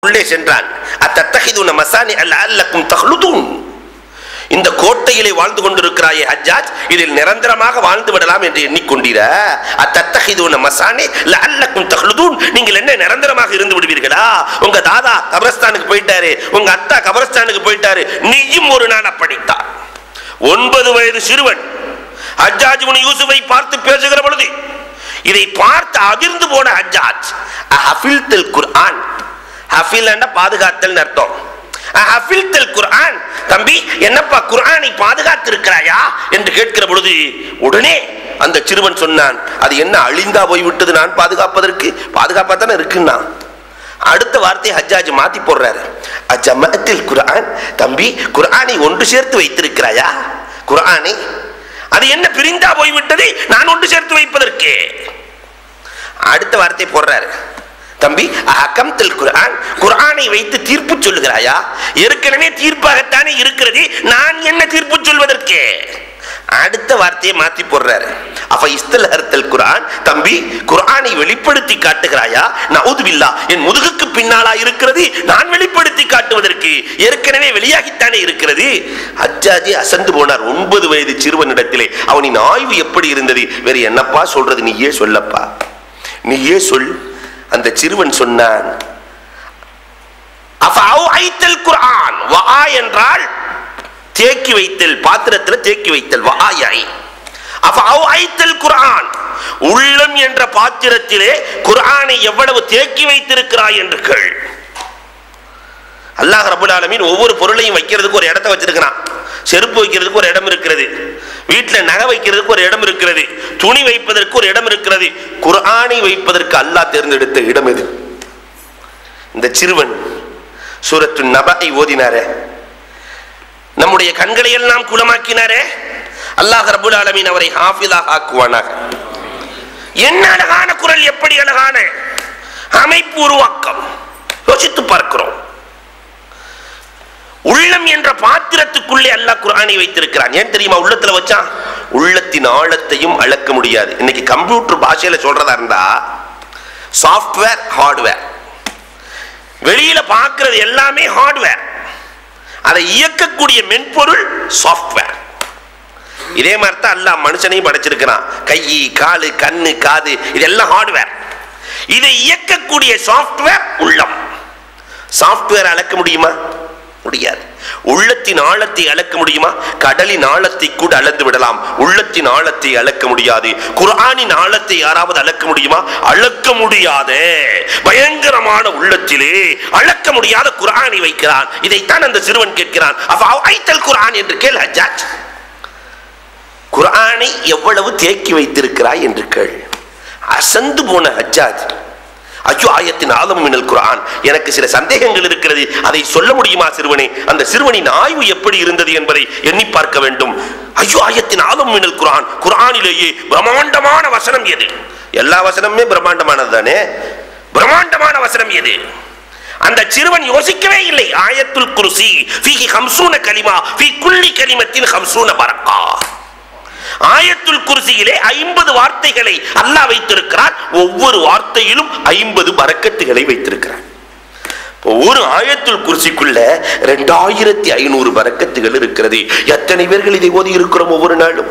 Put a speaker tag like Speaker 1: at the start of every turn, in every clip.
Speaker 1: உள்ளே சென்றான் அத்தத்தகிதுன மசானி அல்ல அல்லக்கும் தஹ்லுதூன் இந்த கோட்டையிலே வாழ்ந்து கொண்டிருக்கிறாயே ஹஜ்ஜாஜ் இதில் நிரந்தரமாக வாழ்ந்து விடலாம் என்று எண்ணிக்கொண்டீர அத்தத்தகிதுன மசானி லஅல்லக்கும் தஹ்லுதூன் நீங்கள் என்ன நிரந்தரமாக இருந்து விடுவீர்களா உங்க தாதா கபரஸ்தானுக்கு போயிட்டாரு உங்க அத்தா கபரஸ்தானுக்கு போயிட்டாரு நீயும் ஒரு நாள் அப்படித்தான் ஒன்பது வயது சிறுவன் ஹஜ்ஜாஜ் முனி யூசுஃபை பார்த்து பேசுகிற பொழுது இதை பார்த்து அதிர்ந்து போன ஹஜ்ஜாஜ் ஹஃபில்தல் குர்ஆன் ஹஃபில் பாதுகாத்தல் அர்த்தம் ஹஃபில்தல் குர்ஆன் தம்பி என்னப்பா குர்ஆனை பாதுகாத்திருக்கிறாயா என்று கேட்கிற பொழுது உடனே அந்த சிறுவன் சொன்னான் அது என்ன அழிந்தா போய்விட்டது நான் பாதுகாப்பதற்கு பாதுகாப்பா தானே இருக்குன்னா அடுத்த வார்த்தையை ஹஜ்ஜாஜ் மாத்தி போடுறாரு அஜமத்தில் குர்ஆன் தம்பி குர்ஆனை ஒன்று சேர்த்து வைத்திருக்கிறாயா குர்ஆனை அது என்ன பிரிந்தா போய்விட்டது நான் ஒன்று சேர்த்து வைப்பதற்கு அடுத்த வார்த்தை போடுறாரு தம்பி அகம்தல் குர்ஆன் குர்ஆனை வைத்து தீர்ப்பு சொல்லுகிறாயா ஏற்கனவே தீர்ப்பாகத்தானே இருக்கிறது நான் என்ன தீர்ப்பு சொல்வதற்கு அடுத்த வார்த்தையை மாத்தி போடுறாரு அப்ப இஸ்தல் ஹர்த்தல் குர்ஆன் தம்பி குர்ஆனை வெளிப்படுத்தி காட்டுகிறாயா நவுதுபில்லா என் முதுகுக்கு பின்னாலா இருக்கிறது நான் வெளிப்படுத்தி காட்டுவதற்கு ஏற்கனவே வெளியாகித்தானே இருக்கிறது அஜாஜி அசந்து போனார் ஒன்பது வயது சிறுவனிடத்திலே அவனின் ஆய்வு எப்படி இருந்தது வேற என்னப்பா சொல்றது நீயே சொல்லப்பா நீயே சொல் அந்த சிறுவன் சொன்னான் அஃபஅவைத்தல் குர்ஆன் வஆ என்றால் தேக்கி வைத்தல் பாத்திரத்தில் தேக்கி வைத்தல் வஆயை அஃபஅவைத்தல் குர்ஆன் உள்ளம் என்ற பாத்திரத்திலே குர்ஆனை எவ்வளவு தேக்கி வைத்திருக்கிறாய் என்று கேள் அல்லாஹ் ரபுல் ஆலமீன் ஒவ்வொரு பொருளையும் வைக்கிறதுக்கு ஒரு இடத்த வச்சிருக்கிறான் செருப்பு வைக்கிறதுக்கு ஒரு இடம் இருக்கிறது வீட்டில் நகை வைக்கிறதுக்கு ஒரு இடம் இருக்கிறது துணி வைப்பதற்கு ஒரு இடம் இருக்கிறது குர்ஆனை வைப்பதற்கு அல்லாஹ் தேர்ந்தெடுத்த இடம் எது இந்த சிறுவன் சூரத்து நபை ஓதினாரே நம்முடைய கண்களை எல்லாம் குணமாக்கினாரே அல்லாஹ் ரபுல் ஆலமீன் அவரை ஹாஃபிதாக ஆக்குவானாக என்ன அழகான குரல் எப்படி அழகான அமைப்பு உருவாக்கம் யோசித்து பார்க்கிறோம் உள்ளம் என்ற பாத்திரத்துக்குள்ளே அல்லாஹ் குர்ஆனை வைத்திருக்கிறான் ஏன் தெரியுமா உள்ளத்துல வச்சான் உள்ளத்தின் ஆழத்தையும் அளக்க முடியாது இன்னைக்கு கம்ப்யூட்டர் பாஷையில சொல்றதா இருந்தா சாஃப்ட்வேர் ஹார்ட்வேர் வெளியில பார்க்கிறது எல்லாமே ஹார்ட்வேர் அதை இயக்கக்கூடிய மென்பொருள் சாஃப்ட்வேர் இதே மாதிரி தான் அல்லாஹ் மனுஷனையும் படைச்சிருக்கிறான் கை காலு கண்ணு காது இதெல்லாம் ஹார்ட்வேர் இதை இயக்கக்கூடிய சாஃப்ட்வேர் உள்ளம் சாஃப்ட்வேர் அளக்க முடியுமா முடியாது உள்ளத்தின் ஆழத்தை அளக்க முடியுமா கடலின் ஆழத்தை கூட அளந்து விடலாம் உள்ளத்தின் ஆழத்தை அளக்க முடியாது குர்ஆனின் ஆழத்தை யாராவது அளக்க முடியுமா அளக்க முடியாத பயங்கரமான உள்ளத்திலே அளக்க முடியாத குர்ஆனை வைக்கிறான் இதைத்தான் அந்த சிறுவன் கேட்கிறான் அப்ப ஐத்தல் குர்ஆன் என்று கேள் ஹஜ்ஜாஜ் குர்ஆனை எவ்வளவு தேக்கி வைத்திருக்கிறாய் என்று கேள் அசந்து போன ஹஜ்ஜாஜ் ஐயோ ஆயத்தின் ஆலம் மினல் குர்ஆன் எனக்கு சில சந்தேகங்கள் இருக்கிறது அதை சொல்ல முடியுமா சிறுவனே அந்த சிறுவனின் ஆய்வு எப்படி இருந்தது என்பதை எண்ணி பார்க்க வேண்டும் ஐயோ ஆயத்தின் ஆலம் மினல் குர்ஆன் குர்ஆனிலேயே பிரம்மாண்டமான வசனம் எது எல்லா வசனமுமே பிரம்மாண்டமானது தானே பிரம்மாண்டமான வசனம் எது அந்த சிறுவன் யோசிக்கவே இல்லை ஆயத்துல் குருசி ஃபீஹி ஹம்சூன கலிமா ஃபீ குல்லி கலிமத்தின் ஹம்சூன பரக்கா ஆயத்துல் குர்சியிலே ஐம்பது வார்த்தைகளை அல்லாஹ் வைத்திருக்கிறார் ஒவ்வொரு வார்த்தையிலும் ஐம்பது பரக்கத்துகளை வைத்திருக்கிறார் ஒரு ஆயத்துல் குர்சிக்குள்ள ரெண்டாயிரத்தி ஐநூறு பரக்கத்துகள் இருக்கிறது எத்தனை பேர்கள் இதை ஓதி இருக்கிறோம் ஒவ்வொரு நாளும்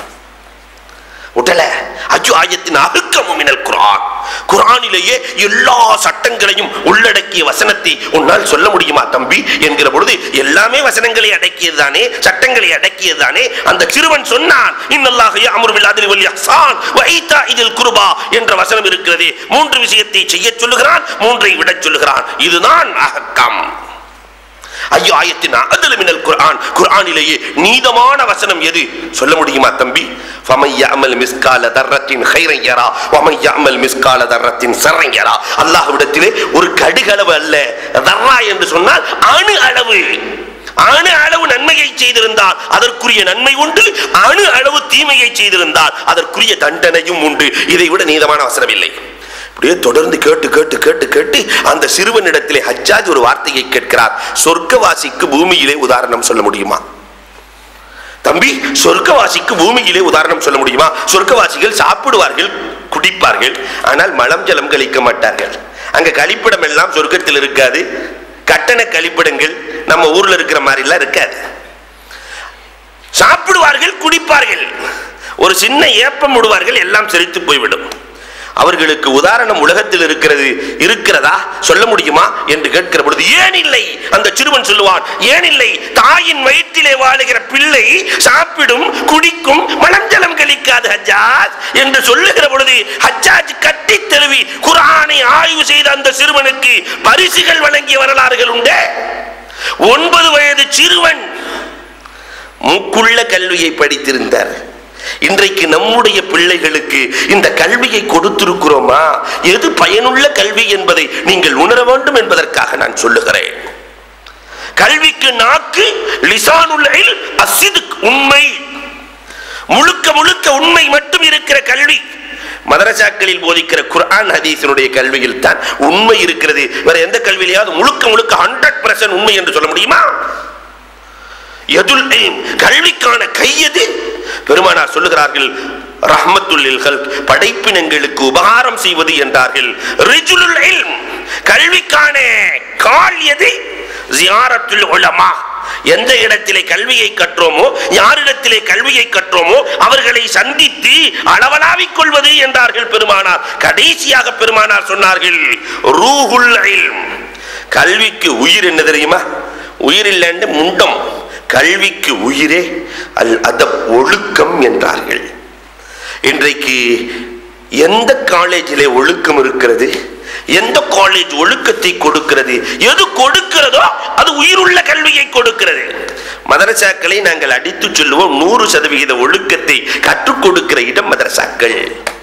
Speaker 1: உடல அஜு ஆயத்தின் அழுக்கமும் மினல் குரான் குரானிலேயே எல்லா சட்டங்களையும் உள்ளடக்கிய வசனத்தை உன்னால் சொல்ல முடியுமா தம்பி என்கிற பொழுது எல்லாமே வசனங்களை அடக்கியது தானே சட்டங்களை அடக்கியது தானே அந்த சிறுவன் சொன்னான் இன்னல்லாக அமர் பில்லாதில் வல் இஹ்சான் வ ஈதாஇதில் குர்பா என்ற வசனம் இருக்கிறது மூன்று விஷயத்தை செய்ய சொல்லுகிறான் மூன்றை விடச் சொல்லுகிறான் இதுதான் அஹக்கம் ஐயோ ஆயத்தின் அதல மினல் குர்ஆன் குர்ஆனிலேயே நீதமான வசனம் எது சொல்ல முடியுமா தம்பி ஃபமை யஅமல் மிஸ்கால தர்ரத்தின் கைரன் யரா வமை யஅமல் மிஸ்கால தர்ரத்தின் சர்ரன் யரா அல்லாஹ்விடத்திலே ஒரு கடுகளவு அல்ல தர்ரா என்று சொன்னால் அணு அளவு அணு அளவு நன்மையை செய்திருந்தால் அதற்குரிய நன்மை உண்டு அணு அளவு தீமையை செய்திருந்தால் அதற்குரிய தண்டனையும் உண்டு இதை விட நீதமான அவசரம் இல்லை அப்படியே தொடர்ந்து கேட்டு கேட்டு கேட்டு கேட்டு அந்த சிறுவனிடத்திலே ஹஜ்ஜாஜ் ஒரு வார்த்தையை கேட்கிறார் சொர்க்கவாசிக்கு பூமியிலே உதாரணம் சொல்ல முடியுமா தம்பி சொர்க்கவாசிக்கு பூமியிலே உதாரணம் சொல்ல முடியுமா சொர்க்கவாசிகள் சாப்பிடுவார்கள் குடிப்பார்கள் ஆனால் மலம் ஜலம் கழிக்க மாட்டார்கள் அங்க கழிப்பிடம் எல்லாம் சொர்க்கத்தில் இருக்காது கட்டண கழிப்பிடங்கள் நம்ம ஊர்ல இருக்கிற மாதிரிலாம் இருக்காது சாப்பிடுவார்கள் குடிப்பார்கள் ஒரு சின்ன ஏப்பம் விடுவார்கள் எல்லாம் செழித்து போய்விடும் அவர்களுக்கு உதாரணம் உலகத்தில் இருக்கிறது இருக்கிறதா சொல்ல முடியுமா என்று கேட்கிற பொழுது ஏன் இல்லை அந்த சிறுவன் சொல்லுவான் ஏன் இல்லை தாயின் வயிற்றிலே வாழுகிற பிள்ளை சாப்பிடும் குடிக்கும் மலஞ்சலம் கழிக்காது ஹஜ்ஜாஜ் என்று சொல்லுகிற பொழுது ஹஜ்ஜாஜ் கட்டி தெருவி குரானை ஆய்வு செய்த அந்த சிறுவனுக்கு பரிசுகள் வழங்கிய வரலாறுகள் உண்டு ஒன்பது வயது சிறுவன் மூக்குள்ள கல்வியை படித்திருந்தார் இன்றைக்கு நம்முடைய பிள்ளைகளுக்கு இந்த கல்வியை கொடுத்திருக்கிறோமா எது பயனுள்ள கல்வி என்பதை நீங்கள் உணர வேண்டும் என்பதற்காக நான் சொல்லுகிறேன் கல்விக்கு நாக்கு லிசானுல் இல்ம், அஸ்ஸிதுக், உண்மை முழுக்க முழுக்க உண்மை மட்டும் இருக்கிற கல்வி மதரசாக்களில் போதிக்கிற குர்ஆன் ஹதீஸினுடைய கல்வியில் தான் உண்மை இருக்கிறது வேற எந்த கல்வியிலையாவது முழுக்க முழுக்க ஹண்ட்ரட் உண்மை என்று சொல்ல முடியுமா எதுல் இல்ம், கல்விக்கான கையது பெருமானார் சொல்லுகிறார்கள் ரஹ்மத்துல்லில் ஹல்க், படைப்பினங்களுக்கு உபகாரம் செய்வது என்றார்கள் ரிஜுலுல் இல்ம், கல்விக்கான கால் எது ஜியாரத்துல் உலமா எந்த இடத்திலே கல்வியை கற்றோமோ யாரிடத்திலே கல்வியை கற்றோமோ அவர்களை சந்தித்து அளவலாவிக் கொள்வது என்றார்கள் பெருமானார் கடைசியாக பெருமானார் சொன்னார்கள் ரூஹுல் இல்ம். கல்விக்கு உயிர் என்ன தெரியுமா உயிர் இல்லைன்னு முண்டம் கல்விக்கு உயிரே அல் அதப் ஒழுக்கம் என்றார்கள் இன்றைக்கு எந்த காலேஜிலே ஒழுக்கம் இருக்கிறது எந்த காலேஜ் ஒழுக்கத்தை கொடுக்கிறது எது கொடுக்கிறதோ அது உயிருள்ள கல்வியை கொடுக்கிறது மதரசாக்களை நாங்கள் அடித்து சொல்லுவோம் நூறு சதவிகித ஒழுக்கத்தை கற்றுக் கொடுக்கிற இடம் மதரசாக்கள்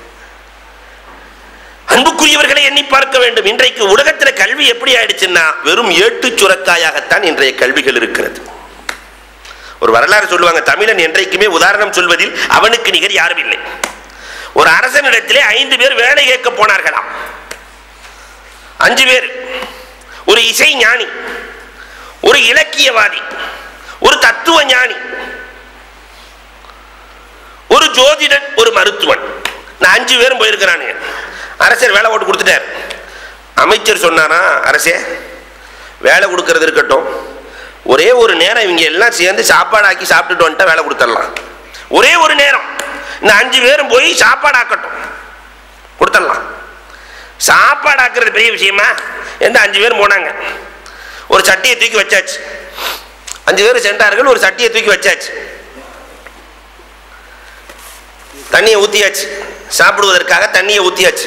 Speaker 1: அன்புக்குரியவர்களை எண்ணி பார்க்க வேண்டும் இன்றைக்கு உலகத்தில் கல்வி எப்படி ஆயிடுச்சுன்னா வெறும் ஏட்டு சுரக்காயாகத்தான் இன்றைய கல்விகள் இருக்கிறது ஒரு வரலாறு சொல்லுவாங்க தமிழன் என்றைக்குமே உதாரணம் சொல்வதில் அவனுக்கு நிகர் யாரும் இல்லை ஒரு அரசனிடத்திலே ஐந்து பேர் வேலை கேட்க போனார்களாம் அஞ்சு பேர் ஒரு இசை ஞானி ஒரு இலக்கியவாதி ஒரு தத்துவ ஞானி ஒரு ஜோதிடன் ஒரு மருத்துவன் நான் அஞ்சு பேரும் போயிருக்கிறானுங்க அரசர் வேலை போட்டு கொடுத்துட்டார் அமைச்சர் சொன்னாரா அரசே வேலை கொடுக்கறது இருக்கட்டும் ஒரே ஒரு நேரம் இவங்க எல்லாம் சேர்ந்து சாப்பாடு ஆக்கி சாப்பிட்டுட்டு வந்துட்டா வேலை கொடுத்துடலாம் ஒரே ஒரு நேரம் இந்த அஞ்சு பேரும் போய் சாப்பாடு ஆக்கட்டும் கொடுத்துடலாம் சாப்பாடு ஆக்குறது பெரிய விஷயமா எந்த அஞ்சு பேரும் போனாங்க ஒரு சட்டியை தூக்கி வச்சாச்சு அஞ்சு பேர் சென்றார்கள் ஒரு சட்டியை தூக்கி வச்சாச்சு தண்ணியை ஊத்தியாச்சு சாப்பிடுவதற்காக தண்ணியை ஊத்தியாச்சு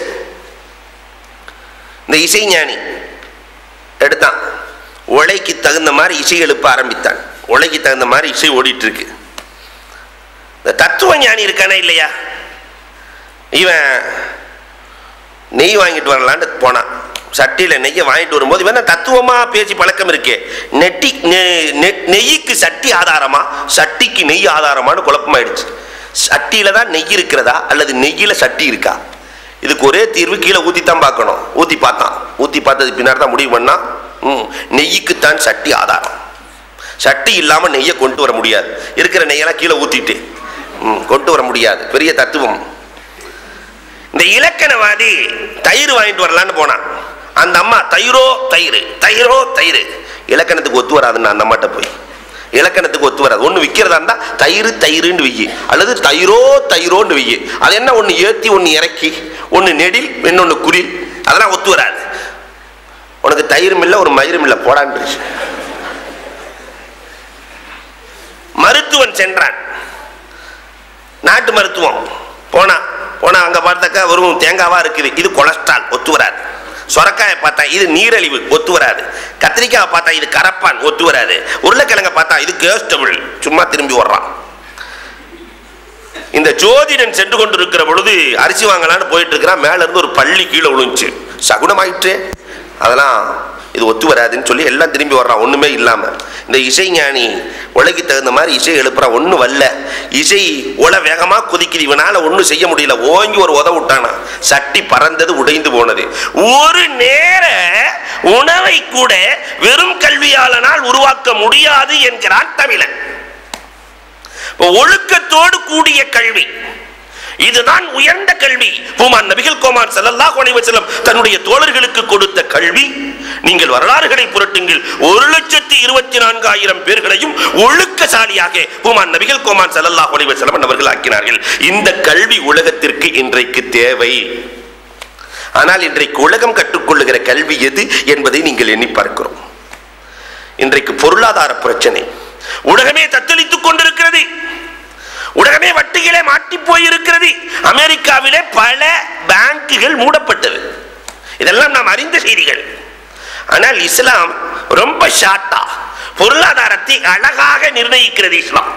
Speaker 1: இந்த இசை ஞானி எடுத்தான் உலைக்கு தகுந்த மாதிரி இசை எழுப்ப ஆரம்பித்தான் உலைக்கு தகுந்த மாதிரி இசை ஓடிட்டு இருக்கு இந்த தத்துவ ஞானி இருக்கானே இல்லையா இவன் நெய் வாங்கிட்டு வரலான்னு போனான் சட்டியில் நெய்யை வாங்கிட்டு வரும்போது இவன் தான் தத்துவமா பேசி பழக்கம் இருக்கே நெட்டி நெ- நெ- நெய்யுக்கு சட்டி ஆதாரமா சட்டிக்கு நெய் ஆதாரமான்னு குழப்பமாயிடுச்சு சட்டியில தான் நெய் இருக்கிறதா அல்லது நெய்யில சட்டி இருக்கா இதுக்கு ஒரே தீர்வு கீழே ஊத்தி தான் பார்க்கணும் ஊத்தி பார்த்தான் ஊத்தி பார்த்தது பின்னாடி தான் முடிவு பண்ணா ம் நெய்யுக்குத்தான் சட்டி ஆதாரம் சட்டி இல்லாம நெய்யை கொண்டு வர முடியாது இருக்கிற நெய்யெல்லாம் கீழே ஊத்திட்டு ம் கொண்டு வர முடியாது பெரிய தத்துவம் இந்த இலக்கணவாதி தயிர் வாங்கிட்டு வரலான்னு போனான் அந்த அம்மா தயிரோ தயிர் தயிரோ தயிர் இலக்கணத்துக்கு ஒத்து வராதுன்னு அந்த அம்மாட்ட போய் இலக்கணத்துக்கு ஒத்து வராது ஒன்று விற்கிறதா இருந்தா தயிர் தயிர்னு வெய்யி அல்லது தயிரோ தயிரோன்னு வெய்யி அது என்ன ஒன்று ஏற்றி ஒன்று இறக்கி ஒன்று நெடில் இன்னொன்று குரில் அதெல்லாம் ஒத்து வராது உனக்கு தயிரும் இல்லை ஒரு மயிரும் இல்லை போடான்னு மருத்துவன் சென்றான் நாட்டு மருத்துவம் போனா போனா அங்க பார்த்தாக்கா வெறும் தேங்காவா இருக்குது இது கொலஸ்ட்ரால் ஒத்து வராது சொரக்காயை பார்த்தா இது நீரழிவு ஒத்து வராது கத்திரிக்காயை பார்த்தா இது கரப்பான் ஒத்து வராது உருளைக்கிழங்க பார்த்தா இது கேஸ்டபிள் சும்மா திரும்பி வர்றான் இந்த ஜோதிடன் சென்று கொண்டிருக்கிற பொழுது அரிசி வாங்கலான்னு போயிட்டு இருக்கிறான் மேல இருந்து ஒரு பள்ளி கீழே விழுந்துச்சு சகுனமாயிற்று அதெல்லாம் இது ஒத்து வராதுன்னு சொல்லி எல்லாம் திரும்பி வர்றான் ஒண்ணுமே இல்லாம இந்த இசை ஞானி உலகி தகுந்த மாதிரி இசை எழுப்புறான் ஒண்ணு வரல இசை உல வேகமா குதிக்குது இவனால ஒண்ணும் செய்ய முடியல ஓங்கி ஒரு உத விட்டானா சட்டி பறந்தது உடைந்து போனது ஒரு நேர உணவை கூட வெறும் கல்வியாளனால் உருவாக்க முடியாது என்கிறான் தமிழன் இப்போ ஒழுக்கத்தோடு கூடிய கல்வி இதுதான் உயர்ந்த கல்வி பூமான் நபிகள் கோமான் ஸல்லல்லாஹு அலைஹி வஸல்லம் தன்னுடைய தோழர்களுக்கு கொடுத்த கல்வி நீங்கள் வரலாறுகளை புரட்டுங்கள் ஒரு லட்சத்தி இருபத்தி நான்காயிரம் பேர்களையும் ஒழுக்கசாலியாக பூமான் நபிகள் கோமான் ஸல்லல்லாஹு அலைஹி வஸல்லம் அவர்கள் ஆக்கினார்கள் இந்த கல்வி உலகத்திற்கு இன்றைக்கு தேவை ஆனால் இன்றைக்கு உலகம் கற்றுக்கொள்ளுகிற கல்வி எது என்பதை நீங்கள் எண்ணி பார்க்கிறோம் இன்றைக்கு பொருளாதார பிரச்சனை உலகமே தத்தளித்துக் கொண்டிருக்கிறது உலகமே வட்டிகளே மாட்டி போயிருக்கிறது அமெரிக்காவிலே பல பேங்குகள் மூடப்பட்டது இதெல்லாம் நாம் அறிந்த செய்திகள் ஆனால் இஸ்லாம் ரொம்ப ஷார்ட்டா பொருளாதாரத்தை அழகாக நிர்ணயிக்கிறது இஸ்லாம்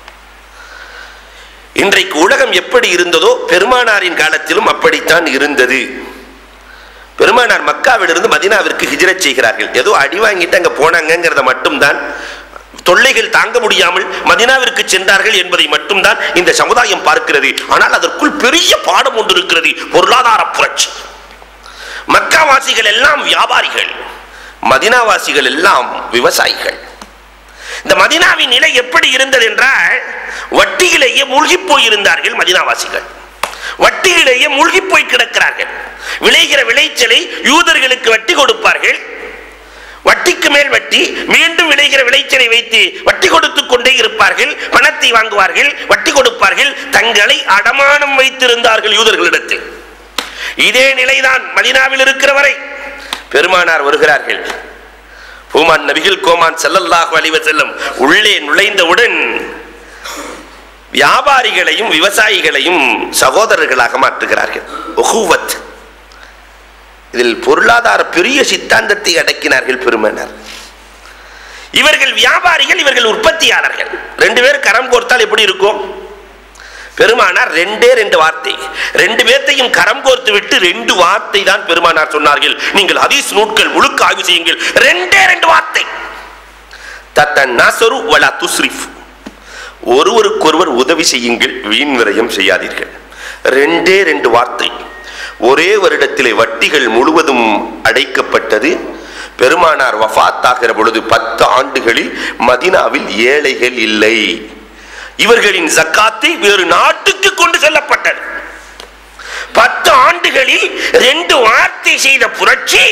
Speaker 1: இன்றைக்கு உலகம் எப்படி இருந்ததோ பெருமானாரின் காலத்திலும் அப்படித்தான் இருந்தது பெருமானார் மக்காவிலிருந்து மதினாவிற்கு ஹிஜ்ரத் செய்கிறார்கள் ஏதோ அடி வாங்கிட்டு அங்க போனாங்கிறத மட்டும்தான் தொல்லைகள் தாங்க முடியாமல் மதினாவிற்கு சென்றார்கள் என்பதை மட்டும்தான் இந்த சமுதாயம் பார்க்கிறது ஆனால் அதற்குள் பெரிய பாடம் ஒன்று இருக்கிறது பொருளாதார புரட்சி மக்காவாசிகள் எல்லாம் வியாபாரிகள் மதினாவாசிகள் எல்லாம் விவசாயிகள் இந்த மதினாவின் நிலை எப்படி இருந்தது என்றால் வட்டியிலேயே மூழ்கி போயிருந்தார்கள் மதினாவாசிகள் வட்டியிலேயே மூழ்கி போய் கிடக்கிறார்கள் விளைகிற விளைச்சலை யூதர்களுக்கு வட்டி கொடுப்பார்கள் வட்டிக்கு மேல் வட்டி மீண்டும் விளைகிற விளைச்சலை வைத்து வட்டி கொடுத்துக் கொண்டே இருப்பார்கள் பணத்தை வாங்குவார்கள் வட்டி கொடுப்பார்கள் தங்களை அடமானம் வைத்திருந்தார்கள் யூதர்களிடத்தில் இதே நிலைதான் மதினாவில் இருக்கிற வரை பெருமானார் வருகிறார்கள் பூமான் நபிகள் கோமான் ஸல்லல்லாஹு அலைஹி வஸல்லம் உள்ளே நுழைந்தவுடன் வியாபாரிகளையும் விவசாயிகளையும் சகோதரர்களாக மாற்றுகிறார்கள் உஹுவத் இதில் பொருளாதார பெரிய சித்தாந்தத்தை அடக்கினார்கள் பெருமனர் இவர்கள் வியாபாரிகள் இவர்கள் உற்பத்தியாளர்கள் ரெண்டு பேர் கரம் கோர்த்தால் எப்படி இருக்கும் பெருமானார் ரெண்டே ரெண்டு வார்த்தை ரெண்டு பேர்த்தையும் கரம் கோர்த்து விட்டு ரெண்டு வார்த்தை தான் பெருமானார் சொன்னார்கள் நீங்கள் ஹதீஸ் நூட்கள் முழுக்க ஆய்வு செய்யுங்கள் ரெண்டே ரெண்டு வார்த்தை தத்தன் நசரு வலா துஸ்ரிஃப் ஒருவருக்கொருவர் உதவி செய்யுங்கள் வீண் விரயம் செய்யாதீர்கள் ரெண்டே ரெண்டு வார்த்தை ஒரே வருடத்திலே வட்டிகள் முழுவதும் அடைக்கப்பட்டது பெருமானார் வஃபாத்தாகிற பொழுது பத்து ஆண்டுகளில் மதினாவில் ஏழைகள் இல்லை இவர்களின் ஜக்காத்தை வேறு நாட்டுக்கு கொண்டு செல்லப்பட்டது பத்து ஆண்டுகளில் ரெண்டு வார்த்தை செய்த புரட்சி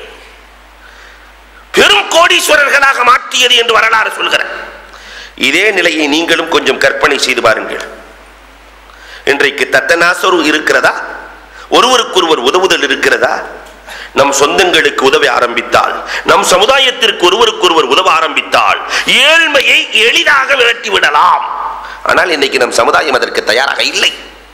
Speaker 1: பெரும் கோடீஸ்வரர்களாக மாற்றியது என்று வரலாறு சொல்கிறார் இதே நிலையை நீங்களும் கொஞ்சம் கற்பனை செய்து பாருங்கள் இன்றைக்கு தத்தனாசரு இருக்கிறதா ஒருவருக்கொருவர் உதவுதல் இருக்கிறதா நம் சொந்தங்களுக்கு உதவ ஆரம்பித்தால் நம் சமுதாயத்திற்கு ஒருவருக்கொருவர் உதவ ஆரம்பித்தால் ஏழ்மையை எளிதாக விரட்டி விடலாம் ஆனால் இன்னைக்கு நம் சமுதாயம் அதற்கு தயாராக இல்லை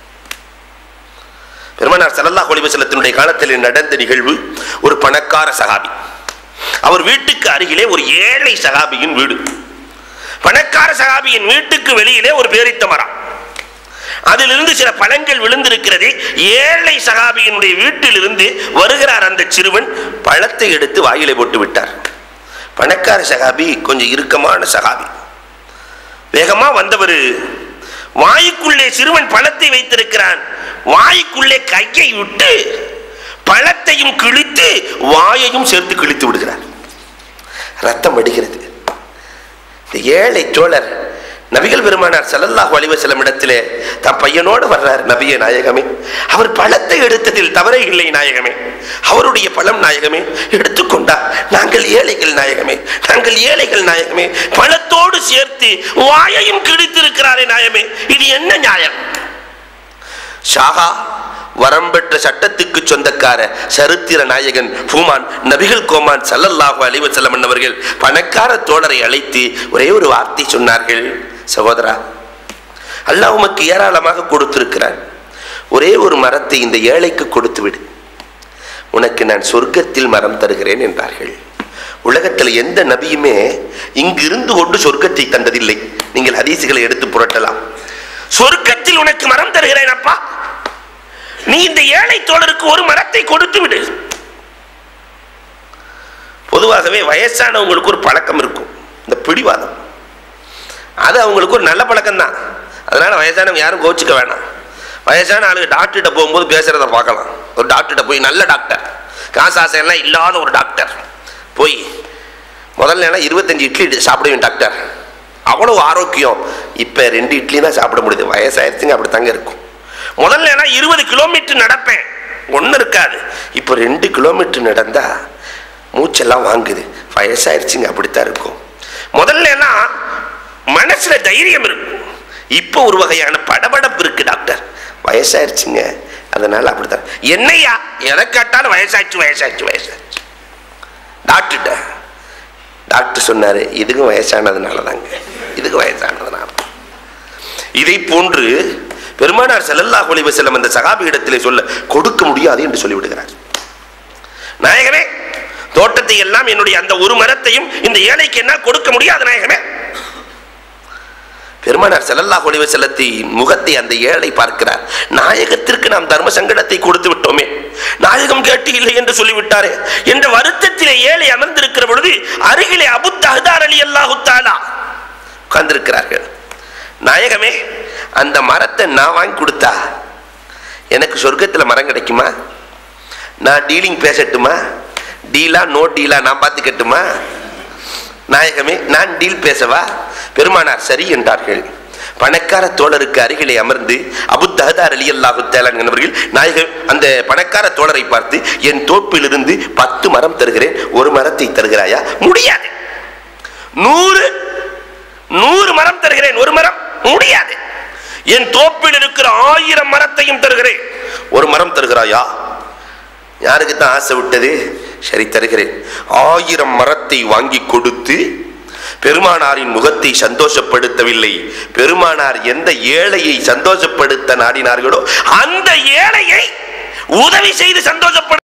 Speaker 1: பெருமனார் ஸல்லல்லாஹு அலைஹி வஸல்லத்தினுடைய காலத்தில் நடந்த நிகழ்வு ஒரு பணக்கார சகாபி அவர் வீட்டுக்கு அருகிலே ஒரு ஏழை சகாபியின் வீடு பணக்கார சகாபியின் வீட்டுக்கு வெளியிலே ஒரு பேரித்த மரம் அதிலிருந்து சில பழங்கள் விழுந்திருக்கிறது ஏழை சகாபியினுடைய வீட்டிலிருந்து வருகிறார் அந்த சிறுவன் பழத்தை எடுத்து வாயிலை போட்டு விட்டார் பணக்கார சகாபி கொஞ்சம் இறுக்கமான சகாபி வேகமா வந்தவர் வாய்க்குள்ளே சிறுவன் பழத்தை வைத்திருக்கிறான் வாய்க்குள்ளே கையை விட்டு பழத்தையும் கிழித்து வாயையும் சேர்த்து கிழித்து விடுகிறார் ரத்தம் வடிகிறது இந்த ஏழை சோழர் நபிகள் பெருமானார் ஸல்லல்லாஹு அலைஹி வஸல்லம் இடத்திலே தன் பையனோடு வர்றார் நபியே நாயகமே அவர் பழத்தை எடுத்ததில் தவறே இல்லை நாயகமே அவருடைய பழம் நாயகமே எடுத்துக்கொண்டார் நாங்கள் ஏழைகள் நாயகமே நாங்கள் ஏழைகள் நாயகமே பழத்தோடு சேர்த்து வாயையும் கிழித்திருக்கிறாரே நாயகமே இது என்ன நியாயம் ஷாகா வரம் பெற்ற சட்டத்துக்கு சொந்தக்கார சரித்திர நாயகன் பூமான் நபிகள் கோமான் சல்லல்லாஹு அலைஹி வஸல்லம் அவர்கள் பணக்கார தோழரை அழைத்து ஒரே ஒரு வார்த்தை சொன்னார்கள் சகோதரா அல்லாஹ் உமக்கு ஏராளமாக கொடுத்திருக்கிறார் ஒரே ஒரு மரத்தை இந்த ஏழைக்கு கொடுத்து விடு உனக்கு நான் சொர்க்கத்தில் மரம் தருகிறேன் என்றார்கள் உலகத்தில் எந்த நபியுமே இங்கு இருந்து கொண்டு சொர்க்கத்தை தந்ததில்லை நீங்கள் ஹதீசுகளை எடுத்து புரட்டலாம் சொர்க்கத்தில் உனக்கு மரம் தருகிறேன் அப்பா நீ இந்த ஏழை தோழருக்கு ஒரு மரத்தை கொடுத்து விடு பொதுவாகவே வயசானவங்களுக்கு ஒரு பழக்கம் இருக்கும் இந்த பிடிவாதம் அது அவங்களுக்கு ஒரு நல்ல பழக்கம் தான் அதனால வயசானவங்க யாரும் கோச்சிக்க வேணாம் வயசான ஆளுங்க டாக்டர்கிட்ட போகும்போது பேசுறத பார்க்கலாம் ஒரு டாக்டர்கிட்ட போய் நல்ல டாக்டர் காசு ஆசையெல்லாம் இல்லாத ஒரு டாக்டர் போய் முதல்ல எல்லாம் இருபத்தஞ்சு இட்லி சாப்பிடுவேன் டாக்டர் அவ்வளவு ஆரோக்கியம் இப்போ ரெண்டு இட்லி தான் சாப்பிட முடியுது வயசாயிருச்சுங்க அப்படி தாங்க இருக்கும் முதல்ல எல்லாம் இருபது கிலோமீட்டர் நடப்பேன் ஒன்றும் இருக்காது இப்போ ரெண்டு கிலோமீட்டர் நடந்தா மூச்செல்லாம் வாங்குது வயசாயிருச்சுங்க அப்படித்தான் இருக்கும் முதல்ல எல்லாம் மனசுல தைரியம் இருக்கும் இப்போ ஒரு வகையான படபடப்பு இருக்கு டாக்டர் வயசாயிருச்சுங்க அதனால அப்படித்தான் என்னையா எதை கேட்டாலும் வயசாச்சு வயசாச்சு வயசாச்சு டாக்டர்கிட்ட டாக்டர் சொன்னாரு இதுக்கும் வயசானதுனால தாங்க இதுக்கு வயசானதுனால இதை போன்று பெருமானார் ஸல்லல்லாஹு அலைஹி வஸல்லம் அந்த சகாபியிடத்திலே சொல்ல கொடுக்க முடியாது என்று சொல்லிவிடுகிறார் நாயகமே தோட்டத்தை எல்லாம் என்னுடைய அந்த ஒரு மரத்தையும் இந்த ஏழைக்கு என்ன கொடுக்க முடியாது நாயகமே பெருமானார் ஸல்லல்லாஹு அலைஹி வஸல்லத்தின் முகத்தை அந்த ஏழை பார்க்கிறார் நாயகத்திற்கு நாம் தர்ம சங்கடத்தை கொடுத்து விட்டோமே நாயகம் கேட்டு இல்லை என்று சொல்லிவிட்டாரே என்ற வருத்தத்திலே ஏழை அமர்ந்திருக்கிற பொழுது அருகிலே அபு தஹ்தார் அலி அல்லாஹு தாலா உட்கார்ந்திருக்கிறார்கள் நாயகமே அந்த மரத்தை நான் வாங்கி கொடுத்தா எனக்கு சொர்க்கத்துல மரம் கிடைக்குமா நான் டீலிங் பேசட்டுமா டீலா நோ டீலா நான் பார்த்துக்கட்டுமா நாயகமே நான் டீல் பேசவா பெருமானார் சரி என்றார்கள் பணக்கார தோழருக்கு அருகிலே அமர்ந்து அபு தஹதார் அலி அல்லாஹு என்பவர்கள் நாயகம் அந்த பணக்கார தோழரை பார்த்து என் தோப்பிலிருந்து பத்து மரம் தருகிறேன் ஒரு மரத்தை தருகிறாயா முடியாது நூறு நூறு மரம் தருகிறேன் ஒரு மரம் முடியாது என் தோப்பில் இருக்கிற ஆயிரம் மரத்தையும் தருகிறேன் ஒரு மரம் தருகிறாயா யாருக்கு தான் ஆசை விட்டது சரி தருகிறேன் ஆயிரம் மரத்தை வாங்கி கொடுத்து பெருமானாரின் முகத்தை சந்தோஷப்படுத்தவில்லை பெருமானார் எந்த ஏழையை சந்தோஷப்படுத்த நாடினார்களோ அந்த ஏழையை உதவி செய்து சந்தோஷப்படு